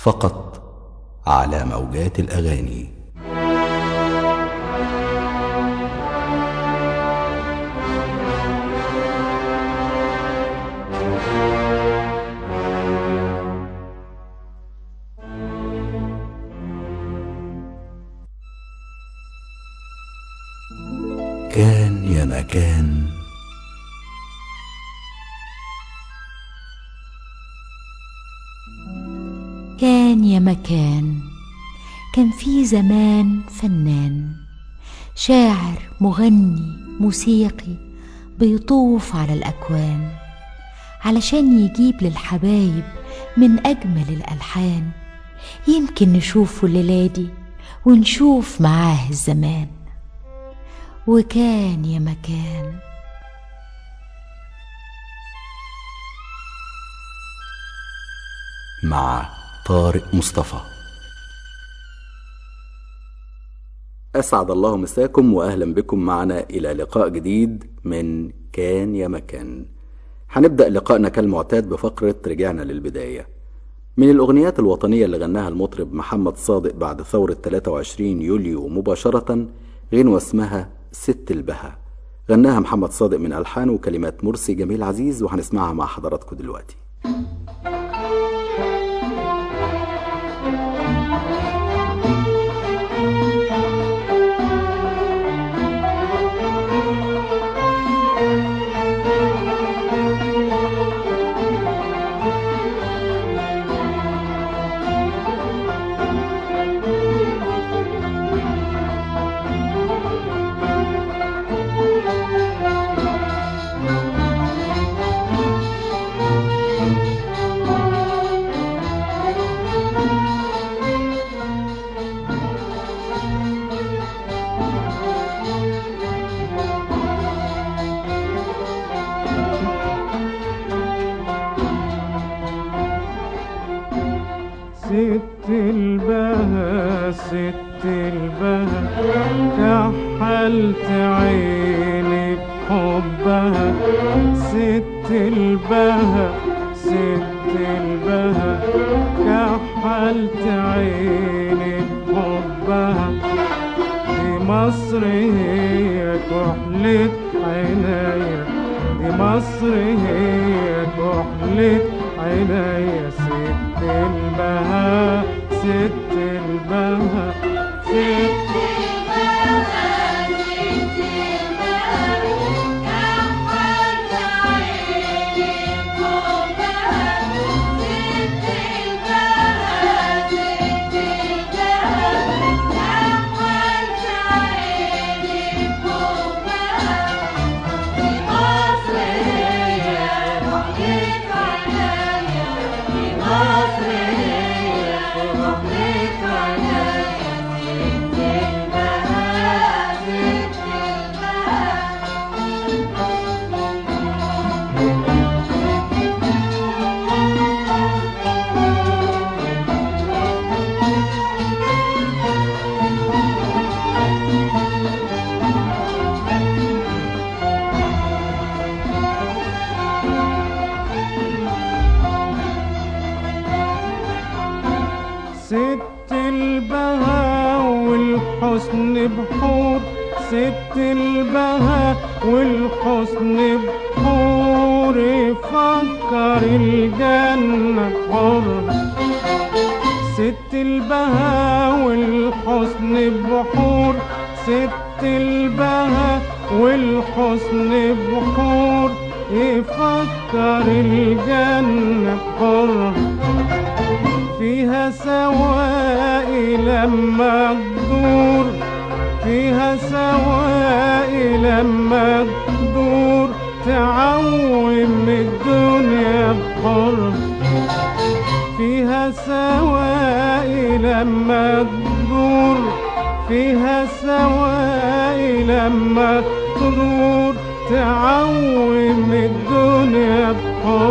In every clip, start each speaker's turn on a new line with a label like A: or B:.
A: فقط على موجات الاغاني كان يا مكان
B: كان يا مكان كان في زمان فنان شاعر مغني موسيقي بيطوف على الأكوان علشان يجيب للحبايب من أجمل الألحان يمكن نشوفه الليلة دي ونشوف معاه الزمان وكان يا مكان
A: مع طارق مصطفى أسعد الله مساكم وأهلا بكم معنا إلى لقاء جديد من كان يا مكان هنبدأ لقائنا كالمعتاد بفقرة رجعنا للبداية من الأغنيات الوطنية اللي غناها المطرب محمد صادق بعد ثورة 23 يوليو مباشرة غنوة اسمها ست البها غناها محمد صادق من ألحان وكلمات مرسي جميل عزيز وهنسمعها مع حضراتكم دلوقتي
C: ست البها ست البها كحلت عيني بحبها ست البها ست البها كحلت عيني بحبها دي مصر هي كحلة عينيا دي مصر هي كحلة عينيا ست البها ست البها ست ست البها والحسن بحور ست البها والحسن بحور يفكر الجنة حر ست البها والحسن بحور ست البها والحسن بحور يفكر الجنة حر فيها سواقي لما تدور فيها سواقي لما تدور تعوم الدنيا بحر فيها سواقي لما تدور فيها سواقي لما تدور تعوم الدنيا بحر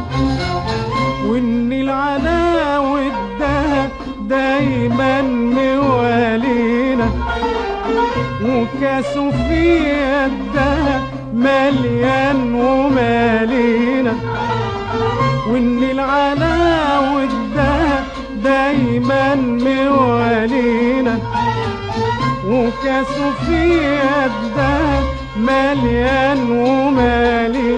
C: وان العلا والدهب دايما موالينا وكاسه في يدها مليان ومالينا وان العلا والدهب دايما دايما موالينا وكاسه في يدها مليان ومالي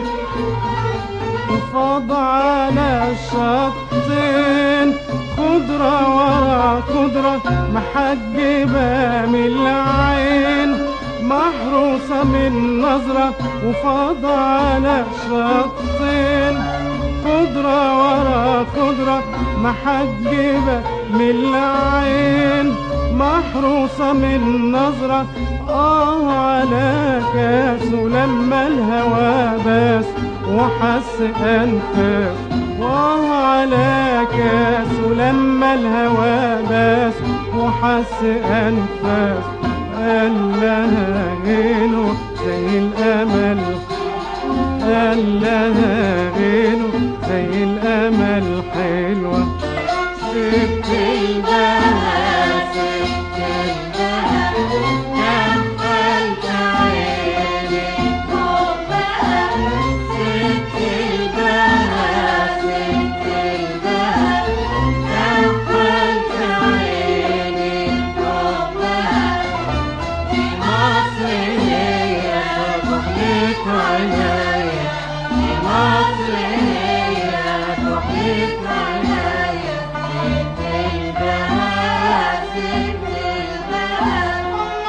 C: وفاض على الشطين خضرة ورا خضرة محجبة من العين محروسة من نظرة وفاض على الشطين خضرة ورا خضرة محجبة من العين محروسة من نظرة آه على كاسه لما الهوى بس وحس أنفاس وآه على كاسه لما الهوى بس وحس أنفاس قال لها غينه زي الأمل قال لها غينه زي الأمل حلوة ست البهاء ست البهاء كفلت عيني ست البهاء ست البهاء كفلت عيني مصر هي تحلف عليا مصر هي تحلف عليا ست البهاء ست البهاء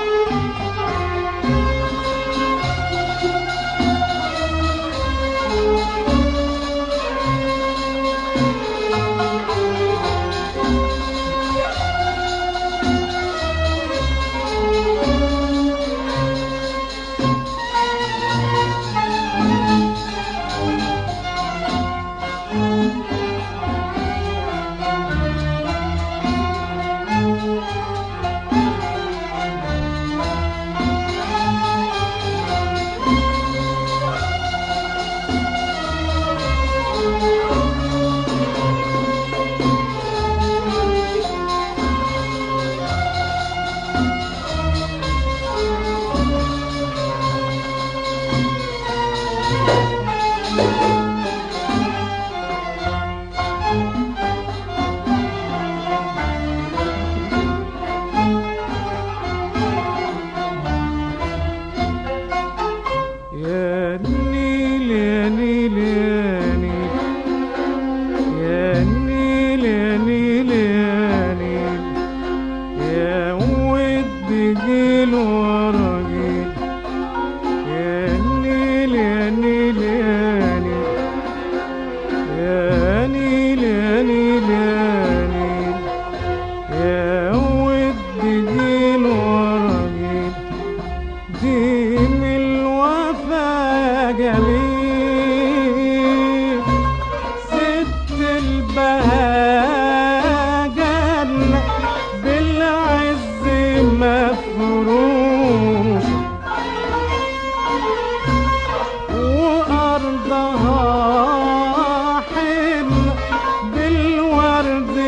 C: يا نيل يا نيل يا نيل يا نيل يا نيل يا نيل يا ود جيل ورا جيل يا نيل يا نيل يا نيل يا نيل يا نيل يا نيل يا ود جيل ورا جيل دين الوفا جميل ست البهاء جنة بالعز مفروش وأرضها حن بالورد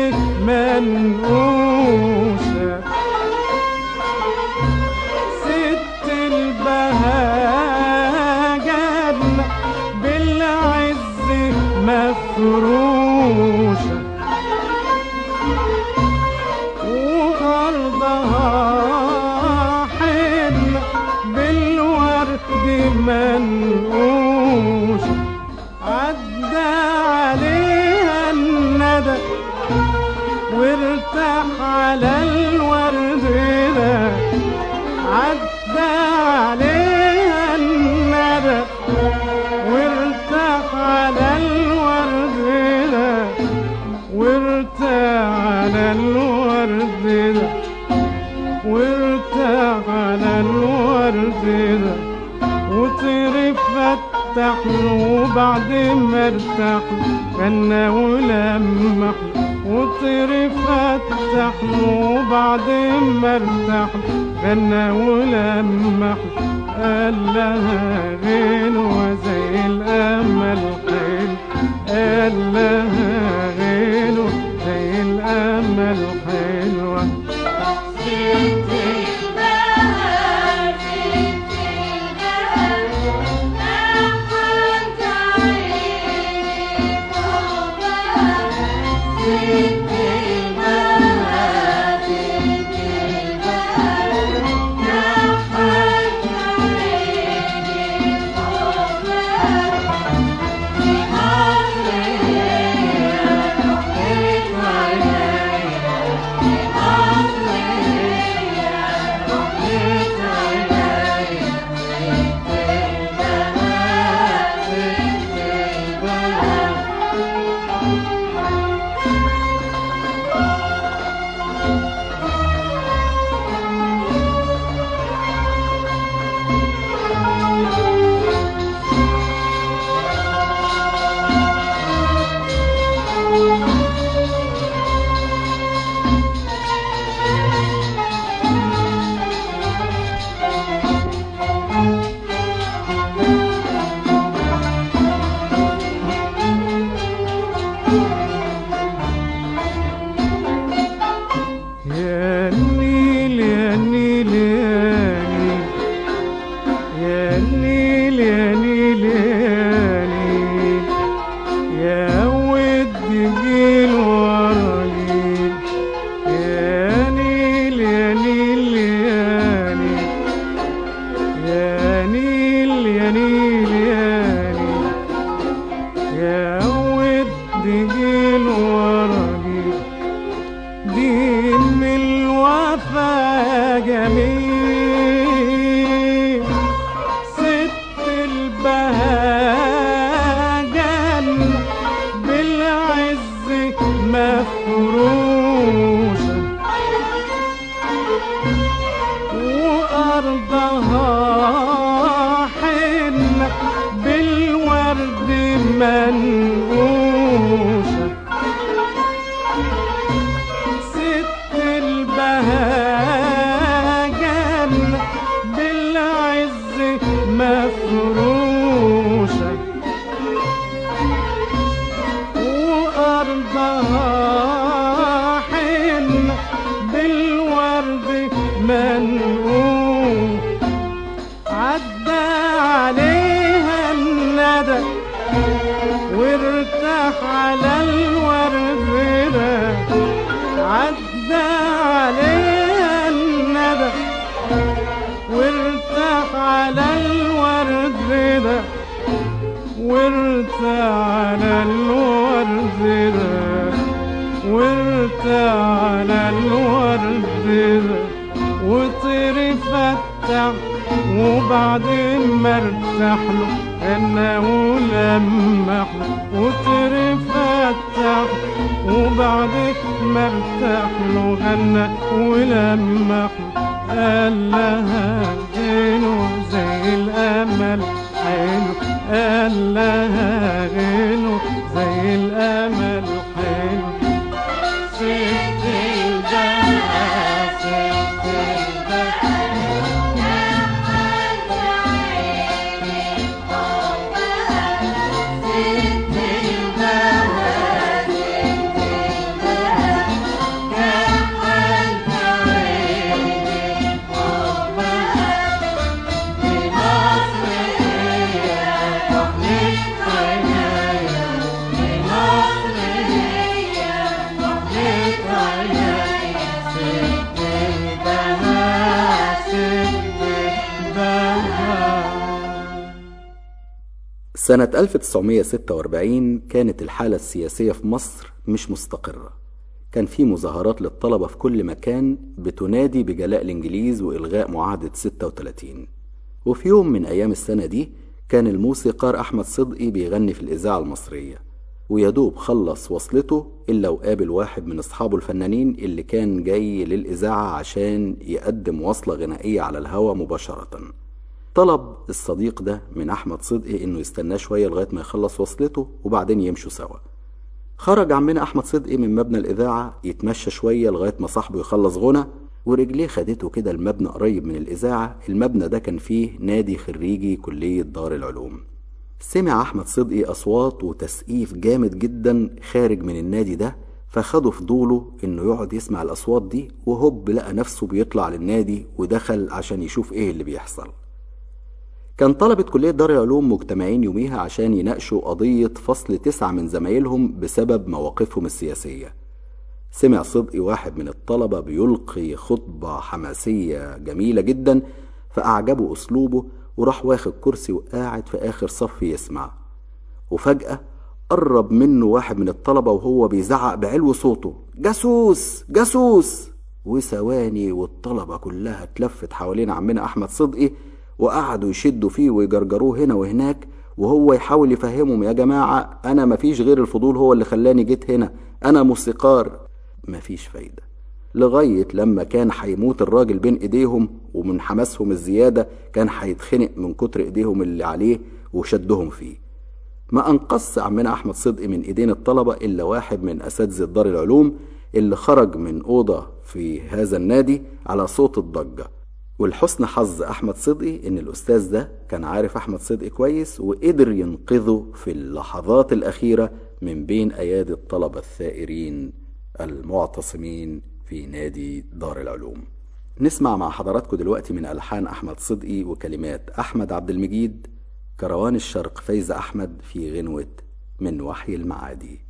C: منقوشه ست البهاء جنة بالعز مفروشة وأرضها حنة بالورد منقوشة عدى عليها الندى وارتاح على الورد ده عدى عليها الندى وارتاح على الورد ده وارتاح على الورد ده وارتاح على الورد ده وطير فتح له بعد ما ارتاح غنى ولمح وطير فتح له بعد ما ارتاح غنى ولمح قال لها غنوة زي الأمل حلو قال لها غنوة زي الأمل حلوة
D: Thank you.
C: دين الوفا جميل ست البهاجن بالعز مفروشة وأرضها حنة بالورد منقوشة ست البهاجن بالعز مفروشة وأرضها حنة بالورد منقوش عدى عليها الندى وارتاح على الورد ده عدى عليها الندى وارتاح على الورد ده وارتاح على الورد ده وارتاح على الورد ده وطير فتح وبعدين ما ارتاح له انا ولمح له وطير فتح وبعدين ما ارتاح له غنى ولمح له قال لها غنو زي الامل حلو قال لها غنو زي الامل حلو ست البهاء ست البهاء
A: سنة 1946 كانت الحالة السياسية في مصر مش مستقرة كان في مظاهرات للطلبة في كل مكان بتنادي بجلاء الإنجليز وإلغاء معاهدة 36 وفي يوم من أيام السنة دي كان الموسيقار أحمد صدقي بيغني في الإذاعة المصرية ويدوب خلص وصلته إلا وقابل واحد من أصحابه الفنانين اللي كان جاي للإذاعة عشان يقدم وصلة غنائية على الهوا مباشرةً طلب الصديق ده من احمد صدقي انه يستناه شويه لغايه ما يخلص وصلته وبعدين يمشوا سوا خرج عمنا احمد صدقي من مبنى الاذاعه يتمشى شويه لغايه ما صاحبه يخلص غنى ورجليه خدته كده المبنى قريب من الاذاعه المبنى ده كان فيه نادي خريجي كليه دار العلوم سمع احمد صدقي اصوات وتسقيف جامد جدا خارج من النادي ده فخده فضوله انه يقعد يسمع الاصوات دي وهوب لقى نفسه بيطلع للنادي ودخل عشان يشوف ايه اللي بيحصل كان طلبة كلية دار العلوم مجتمعين يوميها عشان يناقشوا قضية فصل تسعة من زمايلهم بسبب مواقفهم السياسية سمع صدقي واحد من الطلبة بيلقي خطبة حماسية جميلة جدا فأعجبه أسلوبه وراح واخد كرسي وقاعد في آخر صف يسمع وفجأة قرب منه واحد من الطلبة وهو بيزعق بعلو صوته جاسوس جاسوس وثواني والطلبة كلها اتلفت حوالين عمنا أحمد صدقي وقعدوا يشدوا فيه ويجرجروه هنا وهناك وهو يحاول يفهمهم يا جماعة أنا مفيش غير الفضول هو اللي خلاني جيت هنا أنا موسيقار مفيش فايدة لغاية لما كان هيموت الراجل بين ايديهم ومن حماسهم الزيادة كان هيتخنق من كتر ايديهم اللي عليه وشدهم فيه ما أنقص عمنا أحمد صدقي من ايدين الطلبة إلا واحد من أساتذة دار العلوم اللي خرج من أوضة في هذا النادي على صوت الضجة ولحسن حظ أحمد صدقي إن الأستاذ ده كان عارف أحمد صدقي كويس وقدر ينقذه في اللحظات الأخيرة من بين أيادي الطلبة الثائرين المعتصمين في نادي دار العلوم نسمع مع حضراتكم دلوقتي من ألحان أحمد صدقي وكلمات أحمد عبد المجيد كروان الشرق فايز أحمد في غنوة من وحي المعادي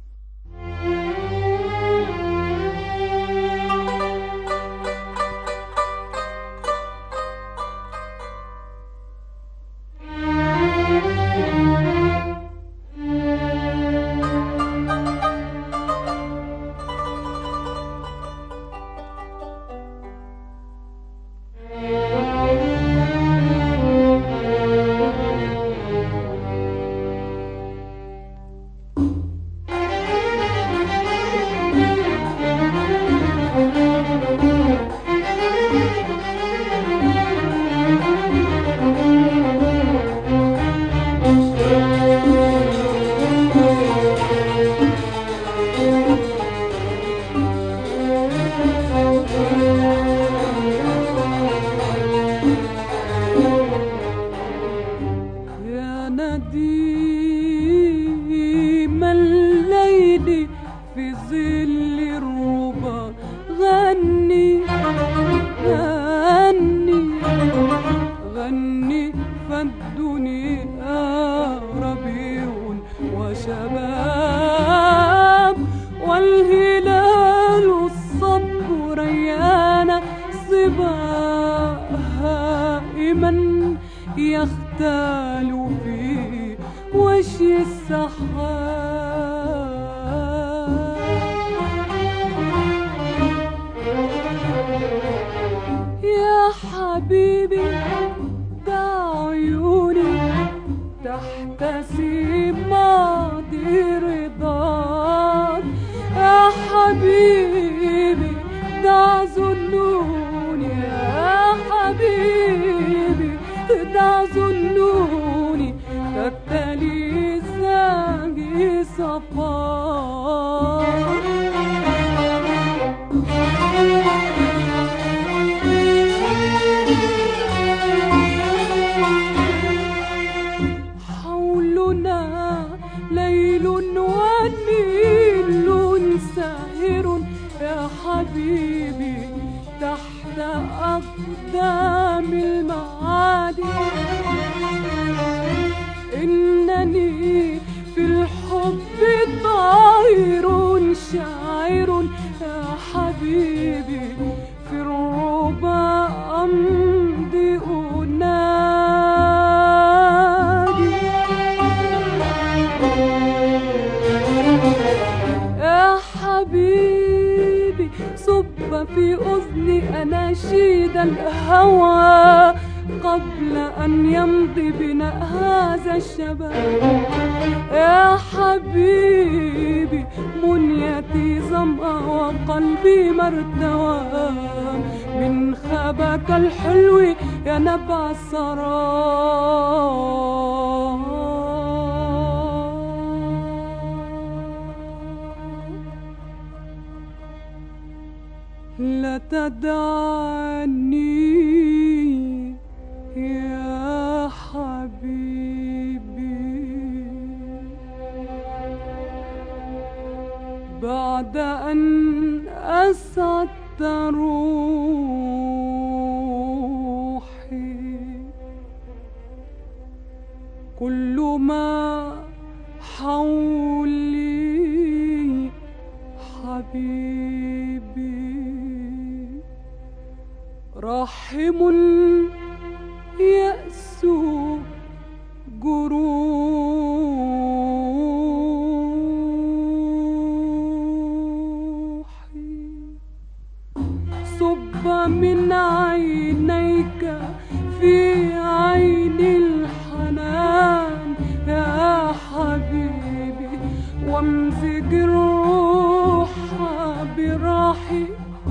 D: يزال في وشي السحاب يا حبيبي ده عيوني تحتسي ماضي رضاك يا حبيبي ده ظنوني يا حبيبي ده ظنوني تبتلي زاجي صفاك حولنا ليل ونيل ساهر يا حبيبي تحت أقدام المعادي إنني في الحب طائر شاعر يا حبيبي في الربا أمضي أنادي يا حبيبي صب في أذني أناشيد الهوى قبل أن يمضي بنا هذا الشباب يا حبيبي منيتي ظمأ وقلبي مرتوى من خبك الحلو يا نبع السراب لا تدعني يا حبيبي بعد أن أسعدت روحي كل ما حولي حبيبي رحم يأس جروحي صب من عينيك في عين الحنان يا حبيبي وامزج الروح براحي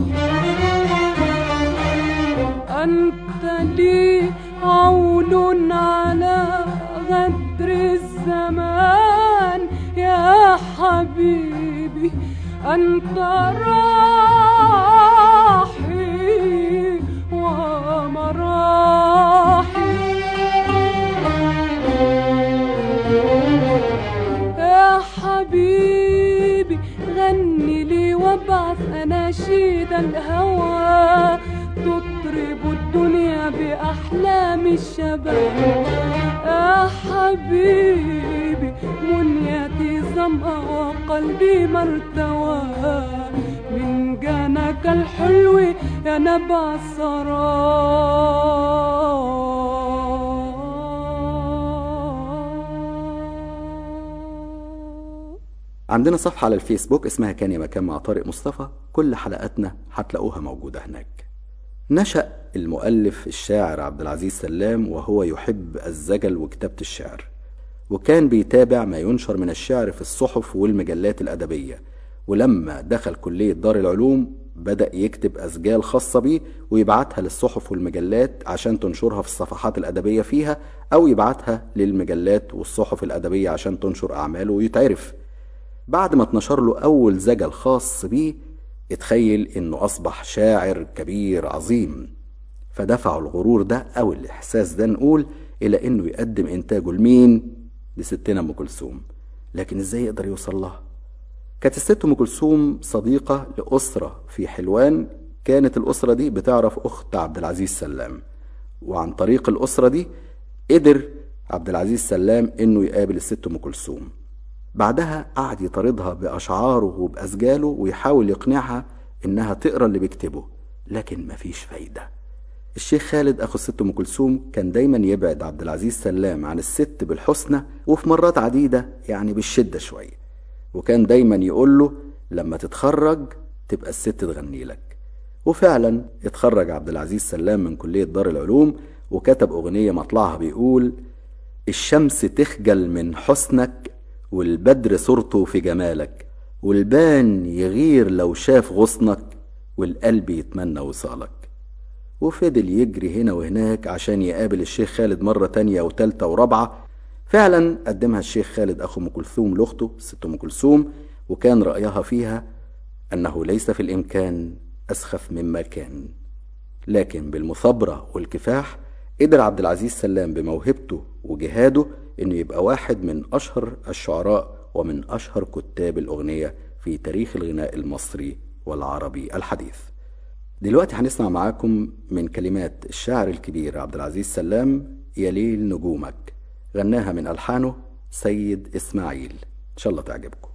D: أنت لي عون على غدر الزمان يا حبيبي أنت راحي ومراحي يا حبيبي غني لي وابعث أناشيد الهوى تطرب الدنيا بأحلام الشباب يا حبيبي منيتي ظمأ وقلبي مرتوى من جناك الحلو يا نبع السراب
A: عندنا صفحة على الفيسبوك اسمها كان يا مكان مع طارق مصطفى كل حلقاتنا هتلاقوها موجودة هناك نشأ المؤلف الشاعر عبد العزيز سلام وهو يحب الزجل وكتابة الشعر وكان بيتابع ما ينشر من الشعر في الصحف والمجلات الأدبية ولما دخل كلية دار العلوم بدأ يكتب أسجال خاصة بيه ويبعتها للصحف والمجلات عشان تنشرها في الصفحات الأدبية فيها أو يبعتها للمجلات والصحف الأدبية عشان تنشر أعماله ويتعرف بعد ما اتنشر له أول زجل خاص بيه اتخيل إنه أصبح شاعر كبير عظيم فدفعه الغرور ده أو الإحساس ده نقول إلى إنه يقدم إنتاجه لمين؟ لستنا أم كلثوم لكن إزاي يقدر يوصل لها؟ كانت الست أم كلثوم صديقة لأسرة في حلوان كانت الأسرة دي بتعرف أخت عبد العزيز سلام وعن طريق الأسرة دي قدر عبد العزيز سلام إنه يقابل الست أم كلثوم بعدها قعد يطاردها بأشعاره وبأسجاله ويحاول يقنعها إنها تقرا اللي بيكتبه لكن مفيش فايدة الشيخ خالد أخو الست أم كلثوم كان دايما يبعد عبد العزيز سلام عن الست بالحسنى وفي مرات عديدة يعني بالشدة شوية وكان دايما يقول له لما تتخرج تبقى الست تغني لك وفعلا اتخرج عبد العزيز سلام من كلية دار العلوم وكتب أغنية مطلعها بيقول الشمس تخجل من حسنك والبدر صورته في جمالك والبان يغير لو شاف غصنك والقلب يتمنى وصالك وفضل يجري هنا وهناك عشان يقابل الشيخ خالد مرة تانية وتالتة ورابعة فعلا قدمها الشيخ خالد أخو أم كلثوم لأخته الست أم كلثوم وكان رأيها فيها أنه ليس في الإمكان أسخف مما كان لكن بالمثابرة والكفاح قدر عبد العزيز سلام بموهبته وجهاده انه يبقى واحد من اشهر الشعراء ومن اشهر كتاب الاغنيه في تاريخ الغناء المصري والعربي الحديث. دلوقتي هنسمع معاكم من كلمات الشاعر الكبير عبد العزيز سلام يا ليل نجومك غناها من الحانه سيد اسماعيل ان شاء الله تعجبكم.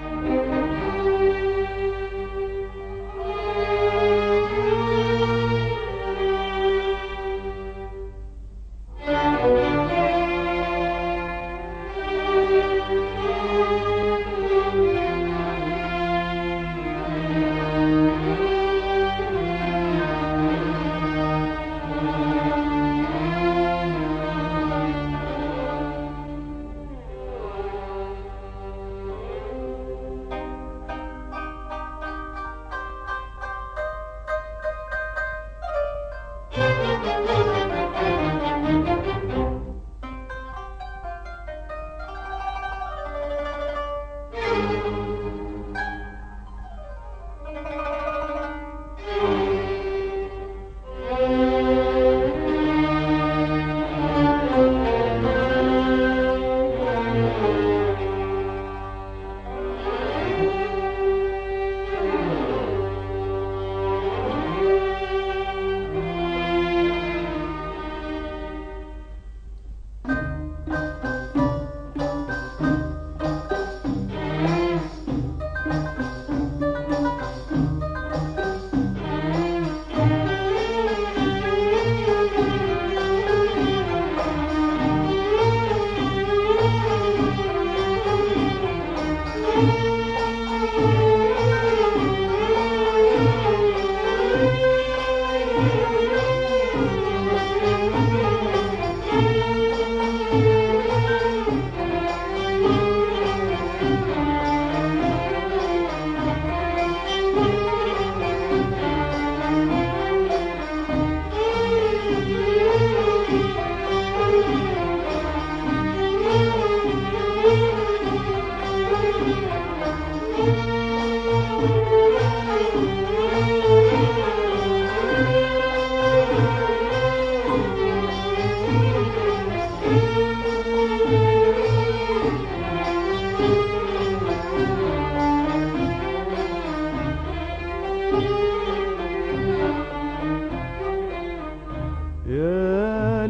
C: يا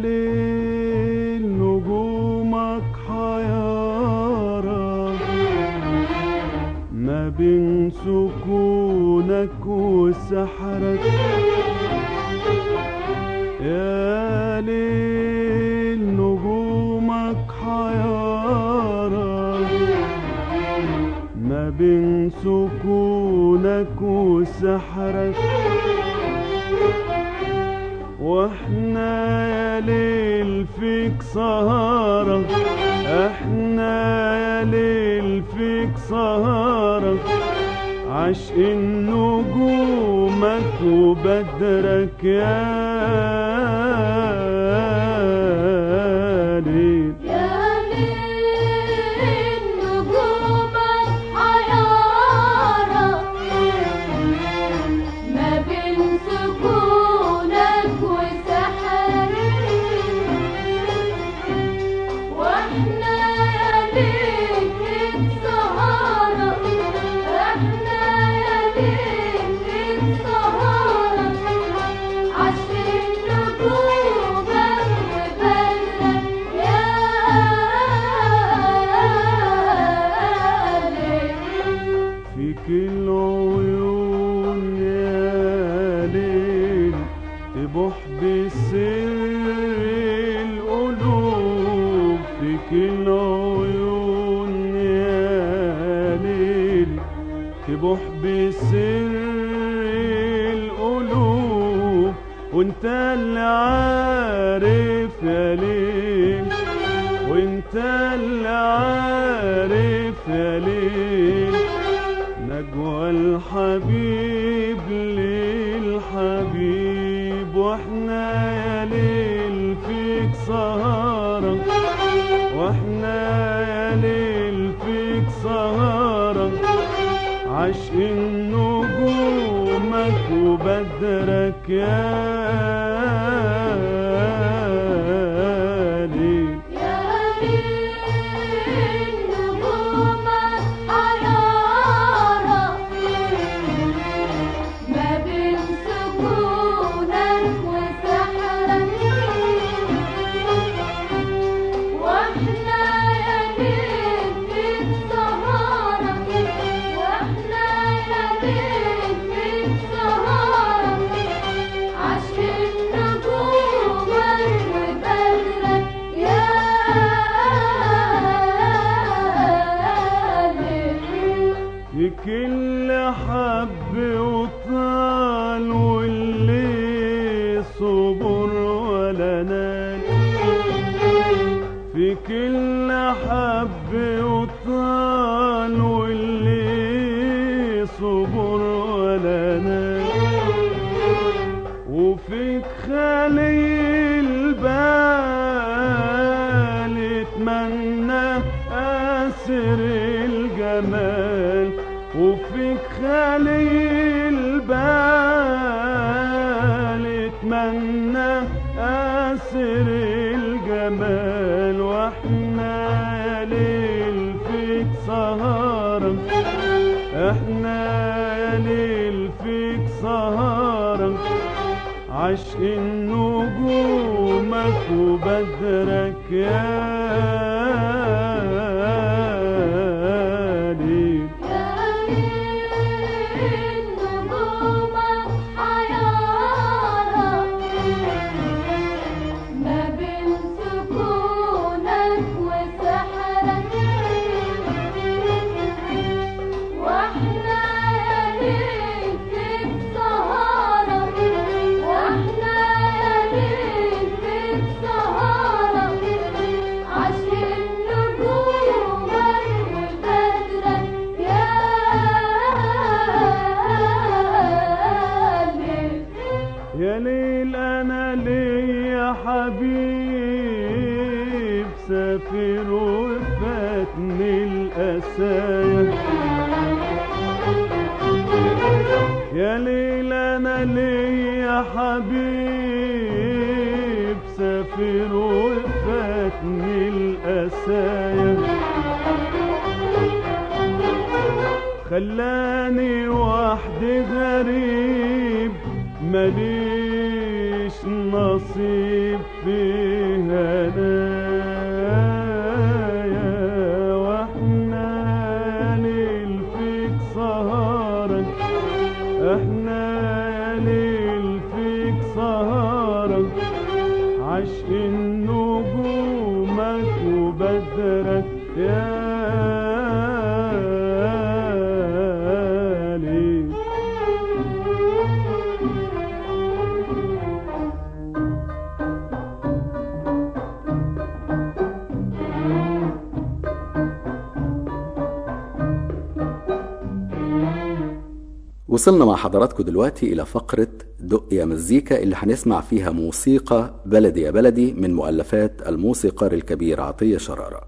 C: ليل نجومك حيارى ما بين سكونك وسحرك يا ليل نجومك حيارى ما بين سكونك وسحرك واحنا يا ليل فيك سهرة احنا يا ليل فيك سهرة عشق نجومك وبدرك يا ليل
E: يا ليل نجومك حيارى ما بين سكونك وسحرك واحنا يا ليل فيك سهرة احنا يا ليل فيك سهرة عشان نجومك وبدرك يا ليل
C: فيك العيون يا ليل تبح وانت اللي عارف يا ليل وانت اللي عارف يا ليل نجوى الحبيب للحبيب واحنا يا ليل فيك سهرة واحنا يا ليل فيك سهرة عشق نجومك وبدرك يا ليل
E: يا ليل نجومك حيارى ما بين سكونك وسحرك واحنا يا ليل فيك سهرة واحنا يا ليل فيك سهرة عشق نجومك وبدرك يا ليل
C: في كل حب وطال واللي صبر ولا نال في كل حب وطال واللي صبر ولا نال وفيك خالي البال اتمنى اسر الجمال وفيك خالي البال اتمنى اسر الجمال واحنا يا ليل فيك سهرة احنا يا ليل فيك سهرة عشق نجومك وبدرك يا ليل
E: يا ليل نجومك حيارى ما بين سكونك وسحرك واحنا يا ليل فيك سهرة واحنا يا ليل فيك سهرة عشق نجومك وبدرك يا ليل
C: يا ليل انا ليا حبيب سافر وفاتني الاسايا يا ليل انا ليا حبيب سافر وفاتني الاسايا خلاني وحدي غريب ماليش نصيب فيها نايا واحنا يا ليل فيك سهرة احنا يا ليل فيك سهرة عشق نجومك وبدرك يا ليل
A: وصلنا مع حضراتكم دلوقتي إلى فقرة دق يا مزيكا اللي هنسمع فيها موسيقى بلدي يا بلدي من مؤلفات الموسيقار الكبير عطية شرارة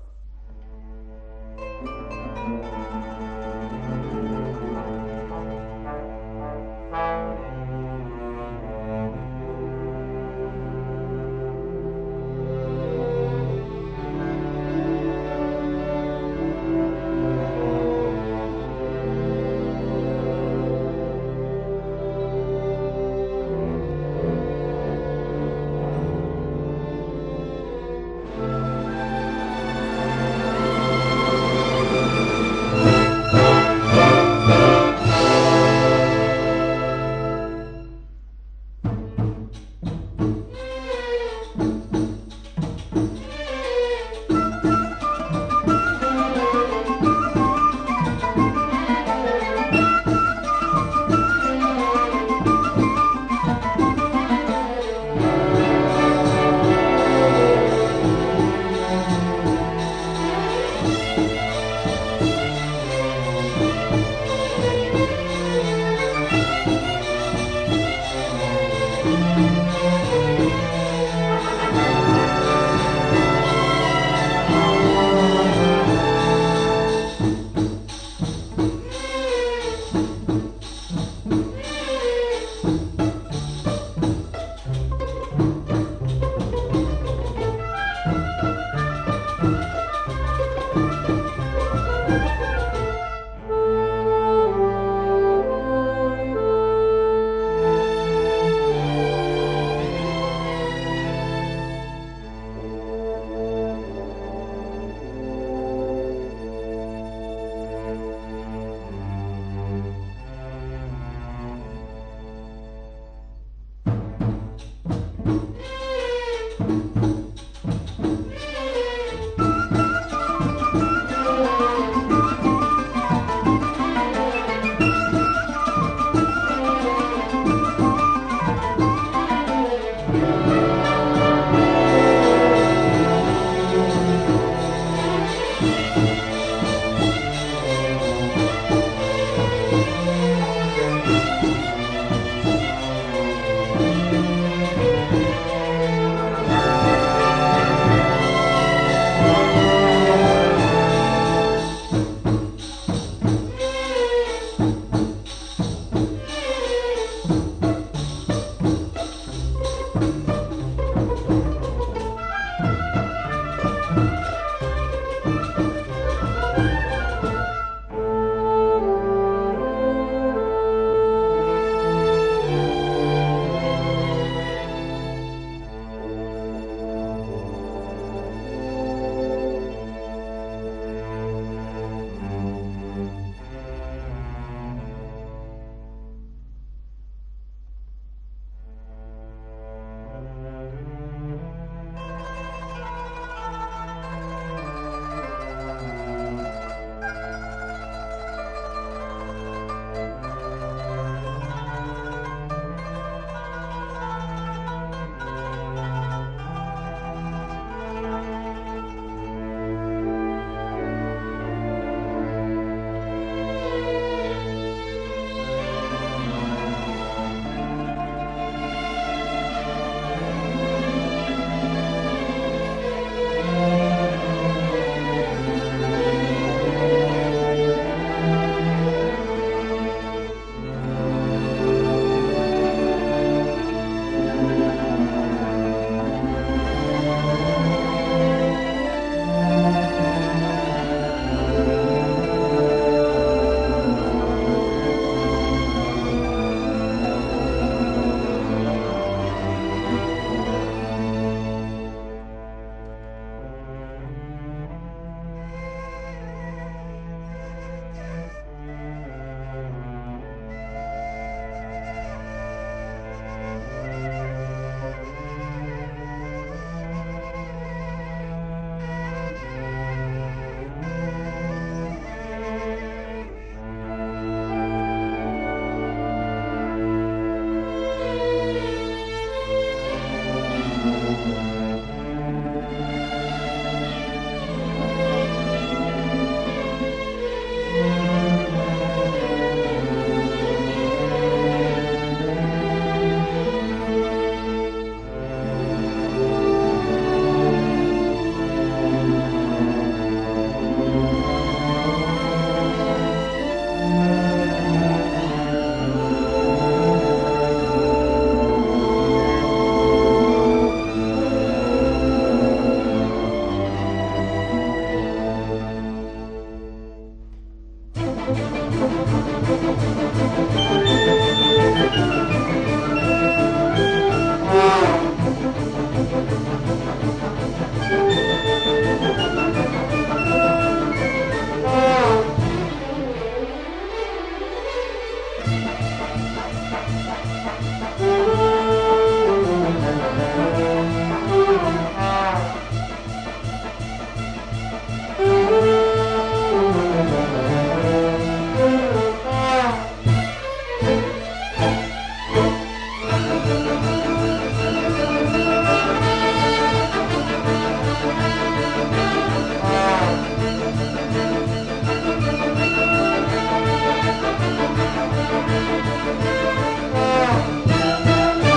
E: Thank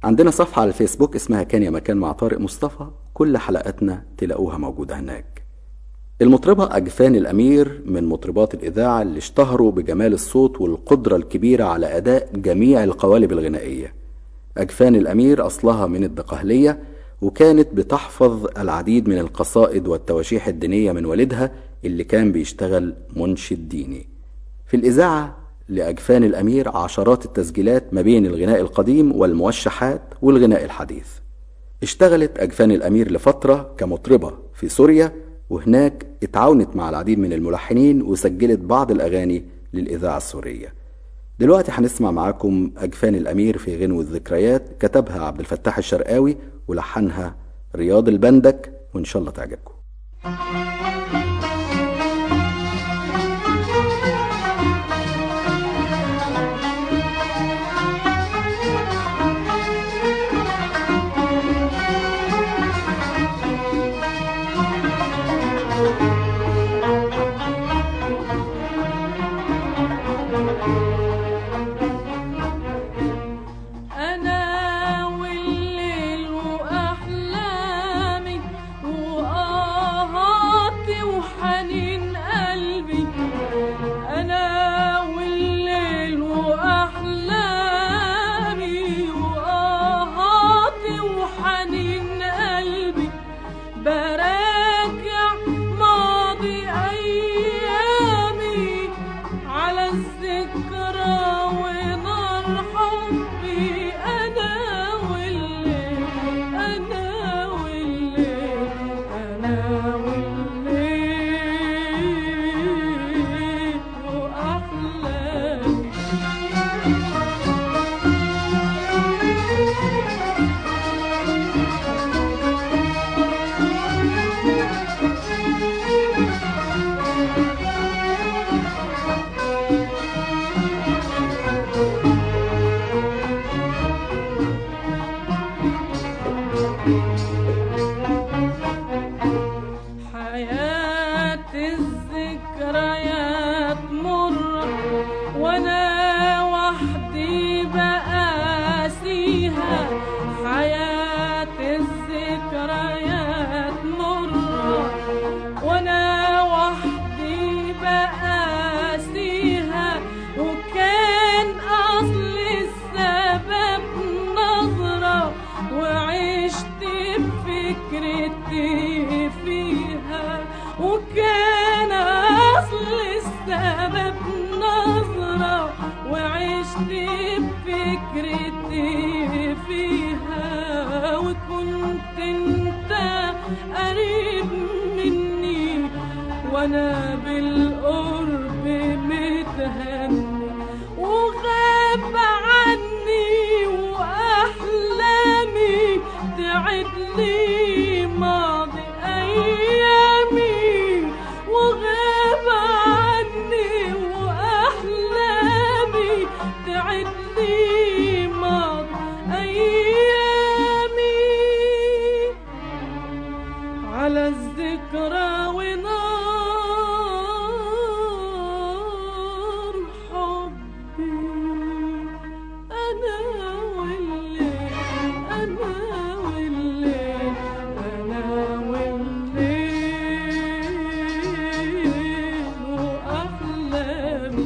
A: عندنا صفحة على الفيسبوك اسمها كان يا مكان مع طارق مصطفى كل حلقاتنا تلاقوها موجودة هناك المطربة أجفان الأمير من مطربات الإذاعة اللي اشتهروا بجمال الصوت والقدرة الكبيرة على أداء جميع القوالب الغنائية أجفان الأمير أصلها من الدقهلية وكانت بتحفظ العديد من القصائد والتواشيح الدينية من والدها اللي كان بيشتغل منشد ديني في الإذاعة لأجفان الأمير عشرات التسجيلات ما بين الغناء القديم والموشحات والغناء الحديث اشتغلت أجفان الأمير لفترة كمطربة في سوريا وهناك اتعاونت مع العديد من الملحنين وسجلت بعض الأغاني للإذاعة السورية دلوقتي هنسمع معاكم أجفان الأمير في غنو الذكريات كتبها عبد الفتاح الشرقاوي ولحنها رياض البندك وإن شاء الله تعجبكم
D: أنا والليل وأحلامي وآهاتي وحنين قلبي أنا والليل وأحلامي وآهاتي وحنين قلبي براجع ماضي أيامي على الذكرى ونار حبي أنا والليل أنا والليل أنا والليل وأحلامي حياة الذكريات مرة وانا وحدي بقاسيها حياة الذكريات مرة وانا وحدي بقاسيها وكان اصل السبب نظرة وعشت بفكرتي فيها وكان اصل السبب نظرة وعشت بفكرتي فيها وكنت انت قريب مني وانا بالقرب متهني وغاب عني واحلامي تعدني ماضي ايامي وغاب عني واحلامي تعدني ماضي ايامي على الذكرى ونار حبي أنا والليل أنا والليل أنا والليل وأحلامي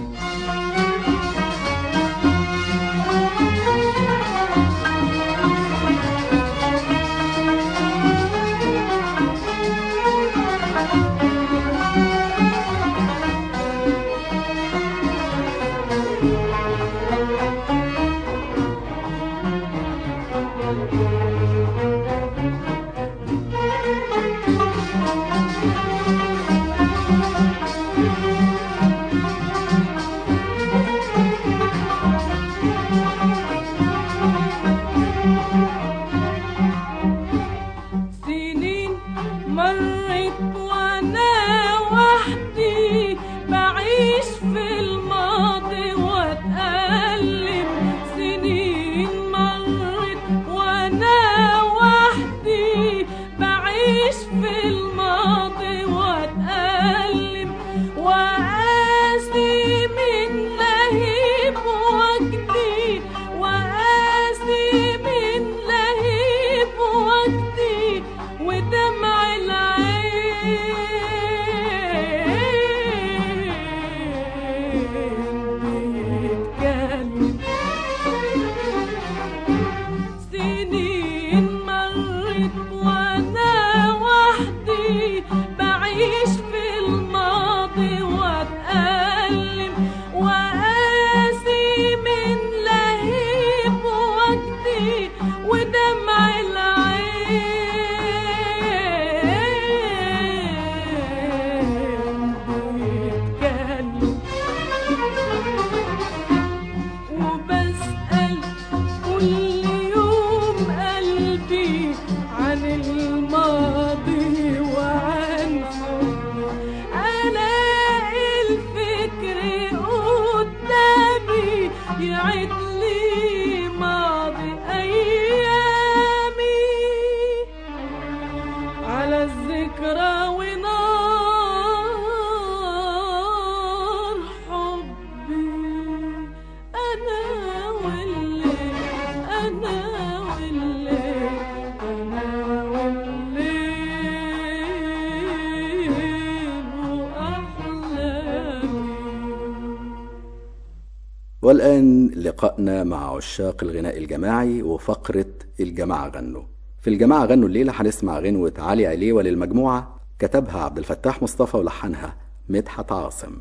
A: والآن لقائنا مع عشاق الغناء الجماعي وفقرة الجماعة غنوا في الجماعة غنوا الليلة هنسمع غنوة علي عليوة للمجموعة كتبها عبد الفتاح مصطفى ولحنها مدحت عاصم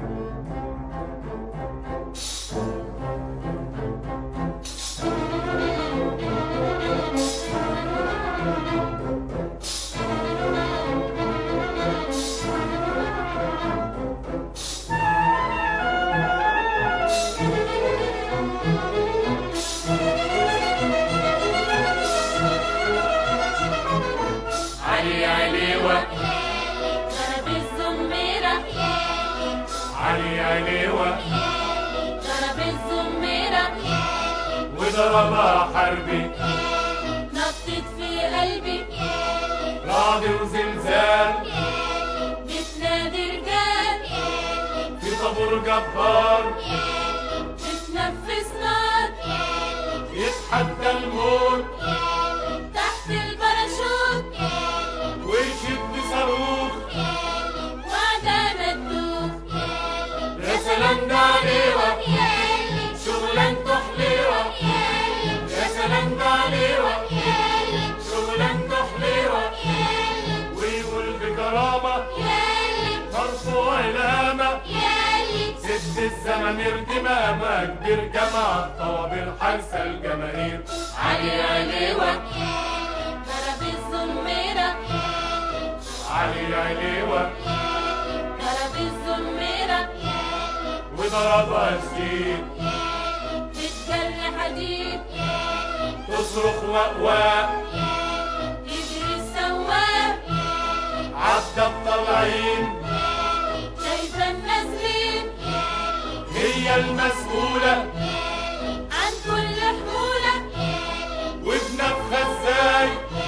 F: علي عليوة
E: ضرب الزميرة
F: علي عليوة
E: ضرب الزميرة
F: وضربها حربي
E: نطت في قلبي
F: رعد وزلزال
E: بتنادي رجال
F: في طابور جبار
E: بتنفس نار
F: يتحدى الموت
E: تحت الباراشوت
F: ويشد صاروخ
E: وعدانا تدوخ
F: يا سلام ده عليوة شغلانته حليوة يا سلام ده عليوة شغلانته حليوة ويقول بكرامة مرفوع الهامة ست الزمامير دمامة كبير جمع طوابير حارسة الجماهير علي عليوة
E: ضرب الزميرة
F: علي عليوة
E: ضرب الزميرة
F: وضربها سكين
E: بتجري حديد
F: تصرخ وقواق
E: يجري السواق
F: عدى الطالعين
E: شايفة النازلين
F: هي المسؤولة
E: عن كل حمولة
F: وبنفخة ازاي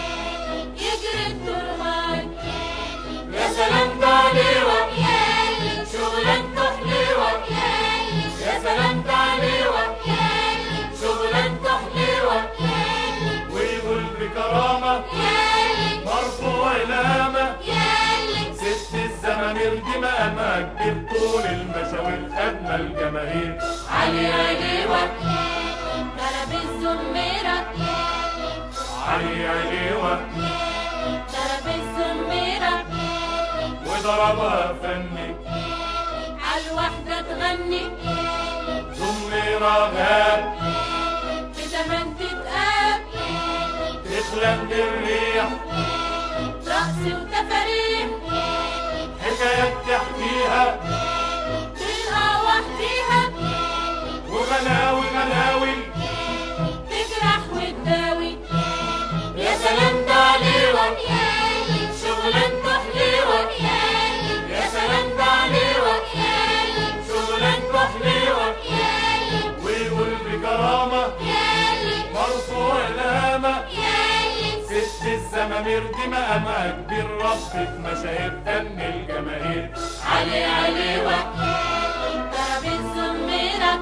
E: يجري الترهاي
F: يا سلام ده عليوة شغلانته حليوة يا سلام ده عليوة شغلانته حليوة ويقول بكرامة مرفوع الهامة ست الزمامير دي مقامة كبير طول المشاوير خدنا الجماهير علي عليوة
E: ضرب الزميرة
F: علي عليوة
E: ضرب الزميرة
F: وضربها فني
E: عالوحدة تغني
F: زميرة غاب
E: بزمن تتقاب
F: تخلق بالريح
E: رقص وتفاريح
F: حكايات تحكيها
E: تلقى وحديها
F: وغلاوي غلاوي
E: تجرح وتداوي
F: يا سلام ده عليوة شغلانته حليوة يا سلام ده عليوة شغلانته حليوة ويقول بكرامة مرفوع الهامة ست الزمامير دي مقامة كبير ربة مشاهير فن الجماهير علي عليوة
E: ضرب الزميرة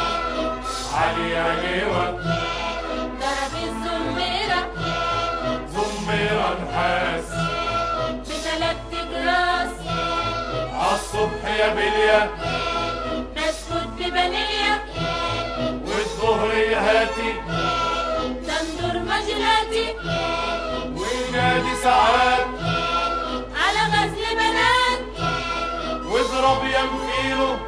F: علي عليوة
E: ضرب الزميرة
F: زميرة نحاس
E: بثلاث جراس
F: عالصبح يا بليا
E: نسكت ببنية
F: والظهر يا هاتي
E: تندر مجراتي
F: وينادي ساعات
E: على غزل بنات
F: واضرب يا مفيره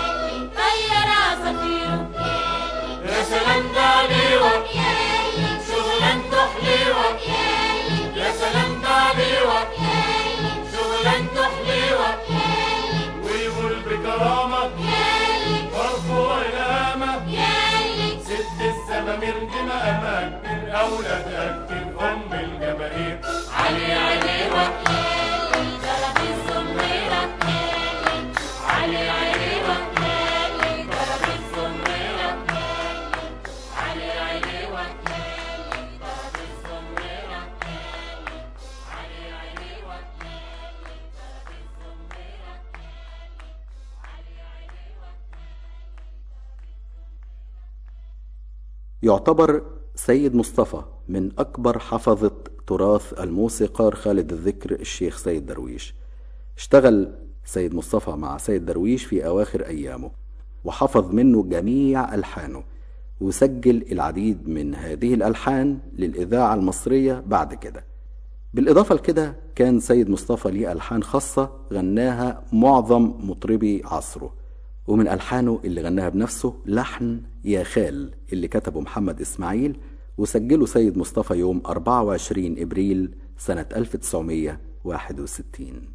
E: طير عصافيره
F: يا سلام ده عليوة شغلانته حليوة يا سلام ده عليوة شغلانته حليوة ويقول بكرامة مرفوع الهامة ست الزمامير دي مقامة كبير أولاد أكتب أم الجماهير علي عليوة
E: ضرب الزميرة
F: علي عليوة
E: ضرب الزميرة
F: علي عليوة
E: ضرب الزميرة
F: علي عليوة
A: يعتبر سيد مصطفى من أكبر حفظة تراث الموسيقار خالد الذكر الشيخ سيد درويش اشتغل سيد مصطفى مع سيد درويش في أواخر أيامه وحفظ منه جميع ألحانه وسجل العديد من هذه الألحان للإذاعة المصرية بعد كده بالإضافة لكده كان سيد مصطفى ليه ألحان خاصة غناها معظم مطربي عصره ومن ألحانه اللي غناها بنفسه لحن يا خال اللي كتبه محمد إسماعيل وسجله سيد مصطفى يوم 24 إبريل سنة 1961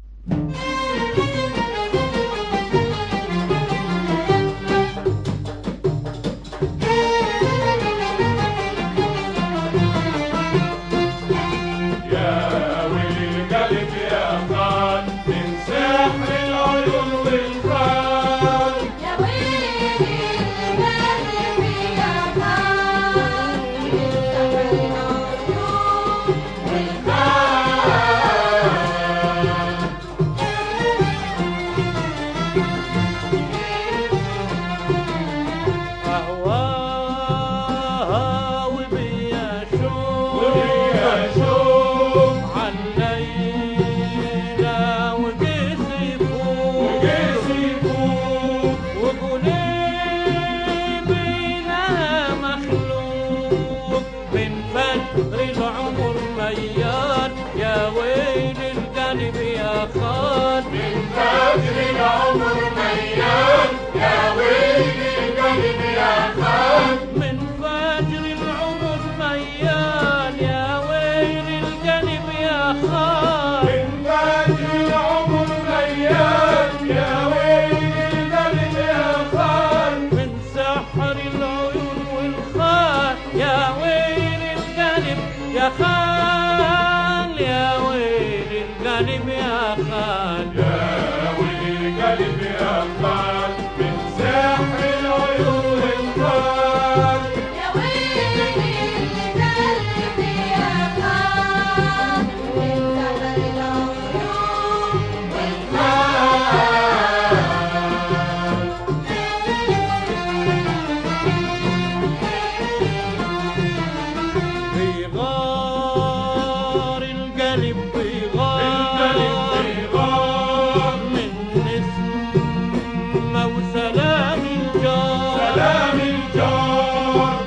C: يا ويلي القلب يا خان من سحر العيون والخال
F: يا ويلي القلب يا خال من سحر العيون
C: أهواها وبيا شوق وبيا شوق علينا وقيس يفوق وقيس يفوق وقلبي لها مخلوق من فجر العمر ميال يا ويل القلب يا خال من فجر العمر ميال يا ويل القلب يا خال من فجر العمر ميال يا ويل القلب يا خال من فجر العمر ميال يا ويل القلب يا خال من سحر العيون والخال يا ويل القلب يا خال يا ويل القلب يا خال يا ويل القلب يا خال من سحر العيون والخال
F: يا ويلي القلب يا خال من سحر العيون
C: بيغار القلب بيغار من نسمة وسلام الجار سلام الجار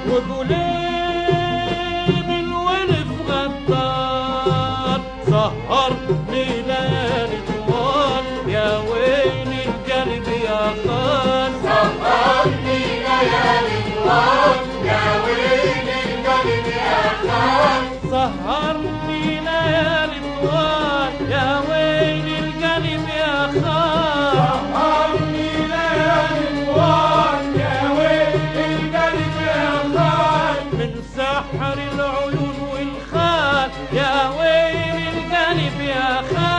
C: وقليب الولف غدار سهر ليالي طوال يا ويل القلب يا خال سهر ليالي طوال يا ويل القلب يا خال سهرني ليالي طوال يا ويل القلب يا خال سهرني ليالي طوال يا ويل القلب يا خال من سحر العيون والخال يا ويل القلب يا خال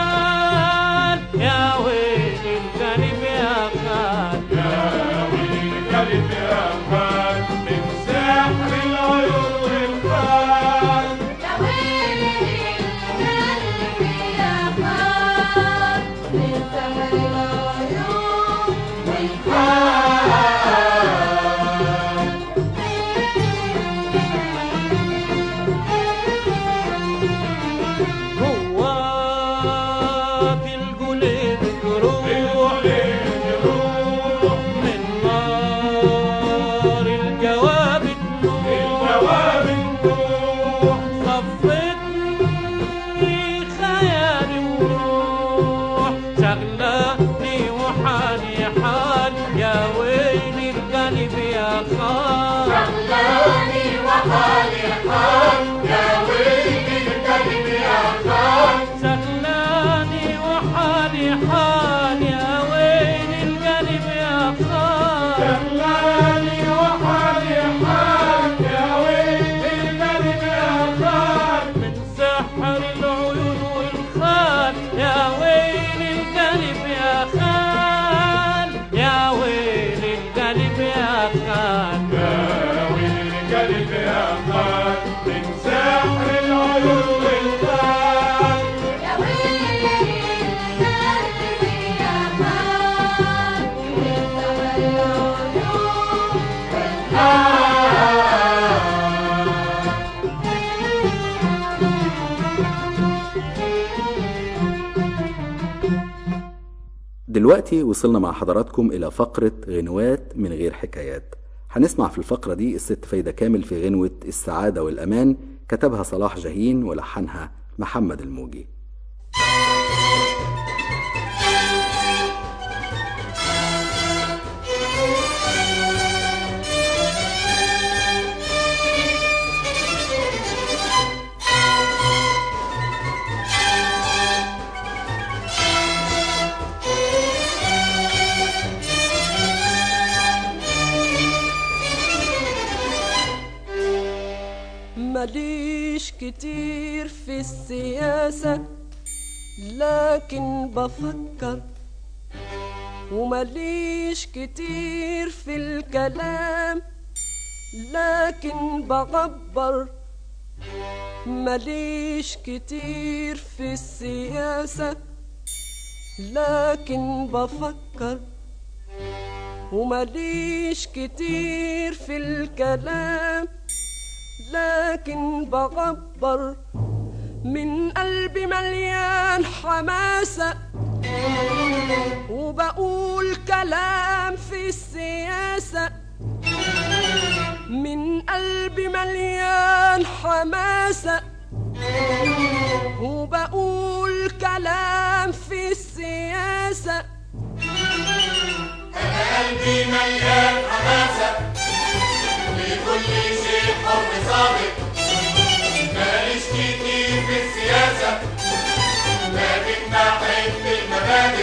A: دلوقتي وصلنا مع حضراتكم إلى فقرة غنوات من غير حكايات هنسمع في الفقرة دي الست فايدة كامل في غنوة السعادة والأمان كتبها صلاح جاهين ولحنها محمد الموجي
D: ماليش كتير في السياسة لكن بفكر وماليش كتير في الكلام لكن بعبر ماليش كتير في السياسة لكن بفكر وماليش كتير في الكلام لكن بعبر من قلبي مليان حماسة وبقول كلام في السياسة من قلبي مليان حماسة وبقول كلام في السياسة
E: قلبي مليان حماسة لكل شيء حر صادق ماليش كتير في السياسة لكن بحب المبادئ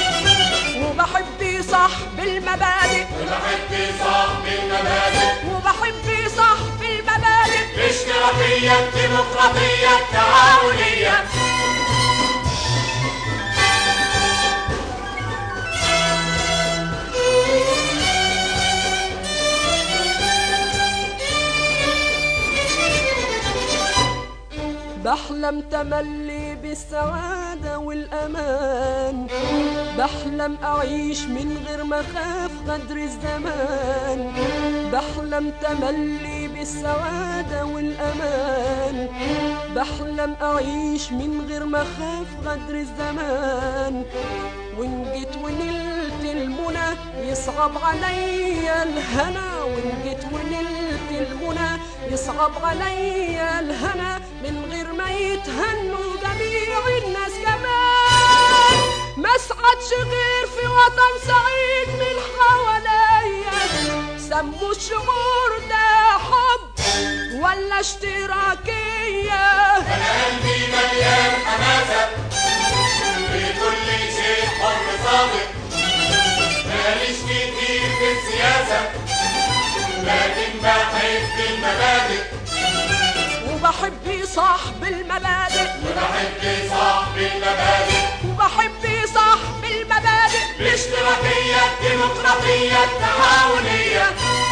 D: وبحب صاحب المبادئ
E: وبحب صاحب المبادئ
D: وبحب صاحب المبادئ
E: الاشتراكية الديمقراطية التعاونية
D: بحلم تملي بالسعادة والأمان بحلم أعيش من غير ما أخاف غدر الزمان بحلم تملي بالسعادة والأمان بحلم أعيش من غير ما أخاف غدر الزمان وإن جيت ونلت المنى يصعب عليا الهنا وإن جيت ونلت المنى يصعب عليا الهنا من غير ما يتهنوا جميع الناس كمان ما اسعدش غير في وطن سعيد من حواليا سموا الشعور ده حب ولا اشتراكية
E: قلبي مليان حماسة لكل شيء حر صادق ماليش كتير في السياسة لكن بحب المبادئ
D: وبحب صاحب المبادئ
E: وبحب صاحب المبادئ
D: وبحب صاحب المبادئ
E: الاشتراكية الديمقراطية التعاونية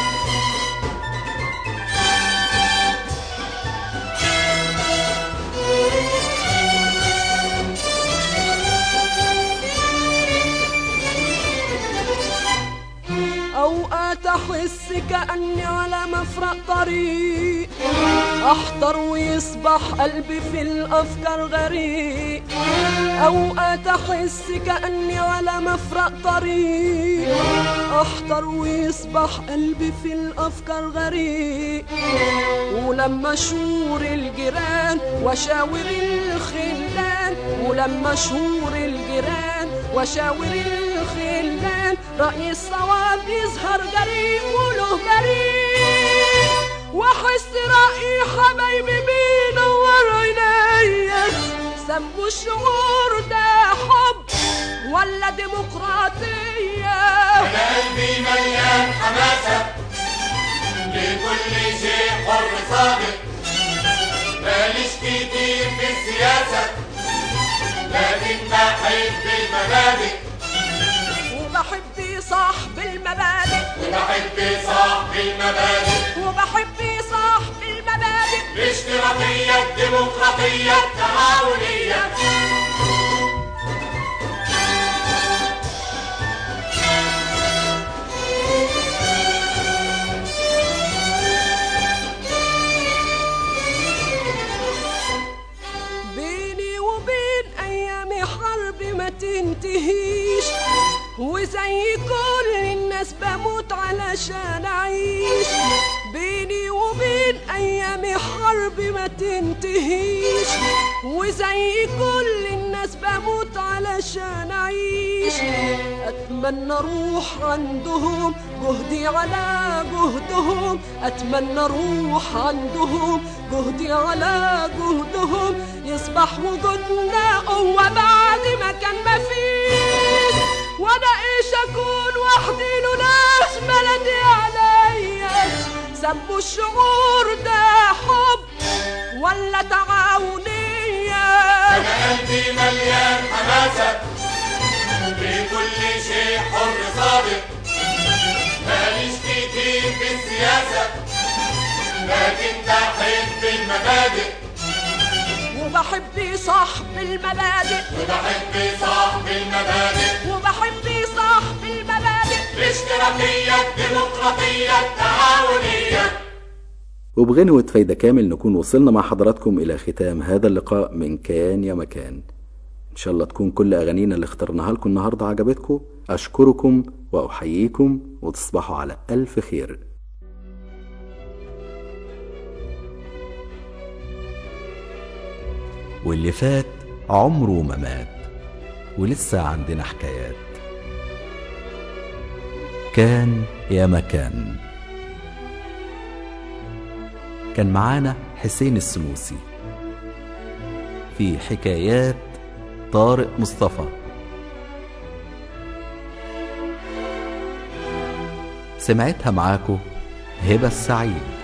D: أوقات أحس كأني على مفرق طريق أحضر ويصبح قلبي في الأفكار غريق أوقات أحس كأني على مفرق طريق أحضر ويصبح قلبي في الأفكار غريق ولما أشور الجيران وأشاور الخلان ولما أشور الجيران وأشاور الخلان رأي الصواب يظهر جريء وله جريء واحس رأي حبايبي بينور عينيا سموا الشعور ده حب ولا ديمقراطية
E: قلبي مليان حماسة لكل شيء حر صادق ماليش كتير في السياسة لكن بحب المبادئ
D: وبحب صاحب المبادئ
E: وبحب صاحب المبادئ
D: وبحب صاحب المبادئ
E: الاشتراكية الديمقراطية التعاونية
D: بيني وبين أيامي حرب حرب ما تنتهيش وزي كل الناس بموت علشان اعيش بيني وبين ايامي حرب ما تنتهيش وزي كل الناس بموت علشان اعيش اتمنى اروح عندهم جهدي على جهدهم اتمنى اروح عندهم جهدي على جهدهم يصبح وجودنا قوة بعد ما كان مفيش وانا ايش اكون وحدي لناس بلدي عليا سموا الشعور ده حب ولا تعاونية
E: أنا قلبي مليان حماسة بكل شيء حر صادق ماليش كتير في السياسة لكن بحب المبادئ
D: وبحب صاحب المبادئ
E: وبحب صاحب المبادئ
D: وبحب صاحب المبادئ
E: الاشتراكية الديمقراطية التعاونية
A: وبغنوة فايدة كامل نكون وصلنا مع حضراتكم إلى ختام هذا اللقاء من كان يا مكان إن شاء الله تكون كل أغانينا اللي اخترناها لكم النهاردة عجبتكم أشكركم وأحييكم وتصبحوا على ألف خير واللي فات عمره ما مات ولسه عندنا حكايات كان يا مكان كان معانا حسين السنوسي في حكايات طارق مصطفى سمعتها معاكو هبة السعيد